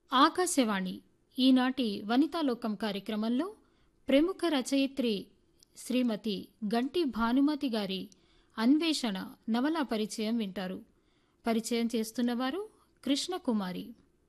ఆకాశవాణి ఈనాటి వనితాలోకం కార్యక్రమంలో ప్రముఖ రచయిత్రి శ్రీమతి గంటి భానుమతి గారి అన్వేషణ నవలా పరిచయం వింటారు పరిచయం చేస్తున్నవారు కృష్ణకుమారి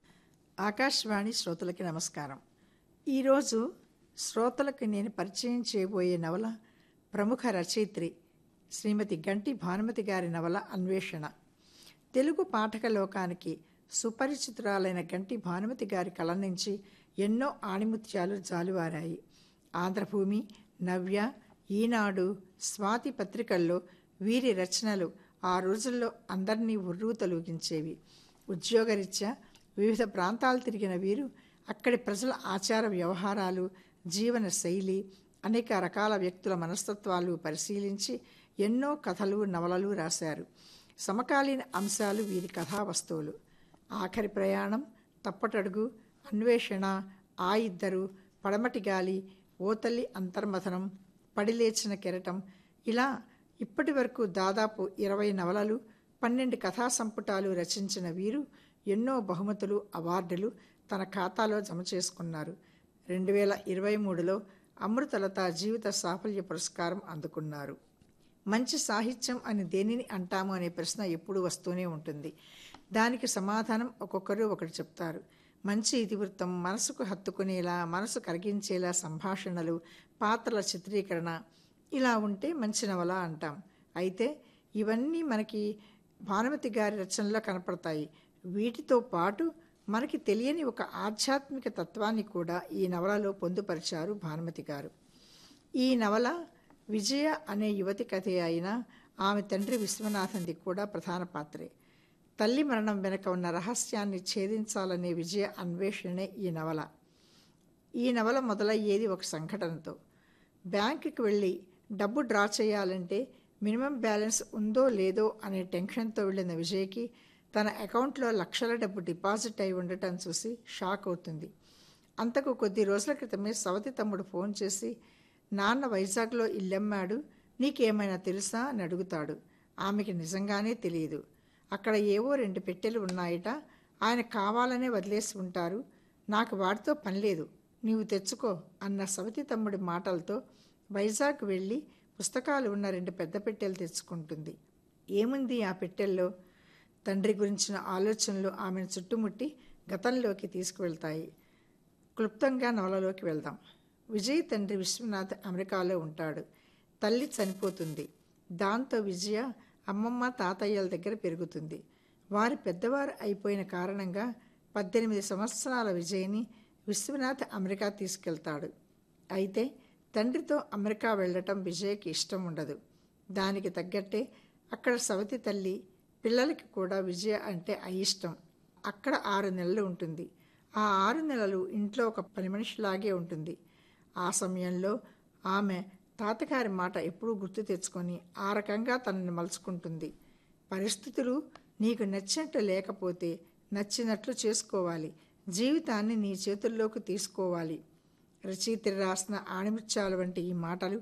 ఆకాశవాణి శ్రోతలకి నమస్కారం ఈరోజు శ్రోతలకు నేను పరిచయం చేయబోయే నవల ప్రముఖ రచయిత్రి శ్రీమతి గంటి భానుమతి గారి నవల అన్వేషణ తెలుగు పాఠక లోకానికి సుపరిచితురాలైన గంటి భానుమతి గారి కళ నుంచి ఎన్నో ఆణిముత్యాలు జాలువారాయి ఆంధ్రభూమి నవ్య ఈనాడు స్వాతి పత్రికల్లో వీరి రచనలు ఆ రోజుల్లో అందరినీ ఉర్రూ తొలగించేవి ఉద్యోగరీత్యా వివిధ ప్రాంతాలు తిరిగిన వీరు అక్కడి ప్రజల ఆచార వ్యవహారాలు జీవన శైలి అనేక రకాల వ్యక్తుల మనస్తత్వాలు పరిశీలించి ఎన్నో కథలు నవలలు రాశారు సమకాలీన అంశాలు వీరి కథా వస్తువులు ఆఖరి ప్రయాణం తప్పటడుగు అన్వేషణ ఆ ఇద్దరు పడమటి గాలి ఓతల్లి అంతర్మథనం పడిలేచిన కెరటం ఇలా ఇప్పటి వరకు దాదాపు ఇరవై నవలలు పన్నెండు కథా సంపుటాలు రచించిన వీరు ఎన్నో బహుమతులు అవార్డులు తన ఖాతాలో జమ చేసుకున్నారు రెండు వేల ఇరవై మూడులో అమృతలత జీవిత సాఫల్య పురస్కారం అందుకున్నారు మంచి సాహిత్యం అని దేనిని అంటాము అనే ప్రశ్న ఎప్పుడూ వస్తూనే ఉంటుంది దానికి సమాధానం ఒక్కొక్కరు ఒకటి చెప్తారు మంచి ఇతివృత్తం మనసుకు హత్తుకునేలా మనసు కరిగించేలా సంభాషణలు పాత్రల చిత్రీకరణ ఇలా ఉంటే మంచి నవల అంటాం అయితే ఇవన్నీ మనకి భానుమతి గారి రచనలో కనపడతాయి వీటితో పాటు మనకి తెలియని ఒక ఆధ్యాత్మిక తత్వాన్ని కూడా ఈ నవలలో పొందుపరిచారు భానుమతి గారు ఈ నవల విజయ అనే యువతి కథే అయినా ఆమె తండ్రి విశ్వనాథన్ది కూడా ప్రధాన పాత్రే తల్లి మరణం వెనుక ఉన్న రహస్యాన్ని ఛేదించాలనే విజయ అన్వేషణే ఈ నవల ఈ నవల మొదలయ్యేది ఒక సంఘటనతో బ్యాంకుకి వెళ్ళి డబ్బు డ్రా చేయాలంటే మినిమం బ్యాలెన్స్ ఉందో లేదో అనే టెన్షన్తో వెళ్ళిన విజయ్కి తన అకౌంట్లో లక్షల డబ్బు డిపాజిట్ అయి ఉండటం చూసి షాక్ అవుతుంది అంతకు కొద్ది రోజుల క్రితమే సవతి తమ్ముడు ఫోన్ చేసి నాన్న వైజాగ్లో ఇల్లమ్మాడు నీకేమైనా తెలుసా అని అడుగుతాడు ఆమెకి నిజంగానే తెలియదు అక్కడ ఏవో రెండు పెట్టెలు ఉన్నాయట ఆయన కావాలనే వదిలేసి ఉంటారు నాకు వాటితో పని లేదు నీవు తెచ్చుకో అన్న సవతి తమ్ముడి మాటలతో వైజాగ్ వెళ్ళి పుస్తకాలు ఉన్న రెండు పెద్ద పెట్టెలు తెచ్చుకుంటుంది ఏముంది ఆ పెట్టెల్లో తండ్రి గురించిన ఆలోచనలు ఆమెను చుట్టుముట్టి గతంలోకి తీసుకువెళ్తాయి క్లుప్తంగా నవలలోకి వెళ్దాం విజయ్ తండ్రి విశ్వనాథ్ అమెరికాలో ఉంటాడు తల్లి చనిపోతుంది దాంతో విజయ అమ్మమ్మ తాతయ్యల దగ్గర పెరుగుతుంది వారి పెద్దవారు అయిపోయిన కారణంగా పద్దెనిమిది సంవత్సరాల విజయ్ని విశ్వనాథ్ అమెరికా తీసుకెళ్తాడు అయితే తండ్రితో అమెరికా వెళ్ళటం విజయ్కి ఇష్టం ఉండదు దానికి తగ్గట్టే అక్కడ సవతి తల్లి పిల్లలకి కూడా విజయ అంటే అయిష్టం అక్కడ ఆరు నెలలు ఉంటుంది ఆ ఆరు నెలలు ఇంట్లో ఒక పని మనిషిలాగే ఉంటుంది ఆ సమయంలో ఆమె తాతగారి మాట ఎప్పుడూ గుర్తు తెచ్చుకొని ఆ రకంగా తనని మలుచుకుంటుంది పరిస్థితులు నీకు నచ్చినట్టు లేకపోతే నచ్చినట్లు చేసుకోవాలి జీవితాన్ని నీ చేతుల్లోకి తీసుకోవాలి రచయిత్రి రాసిన ఆణిముత్యాలు వంటి ఈ మాటలు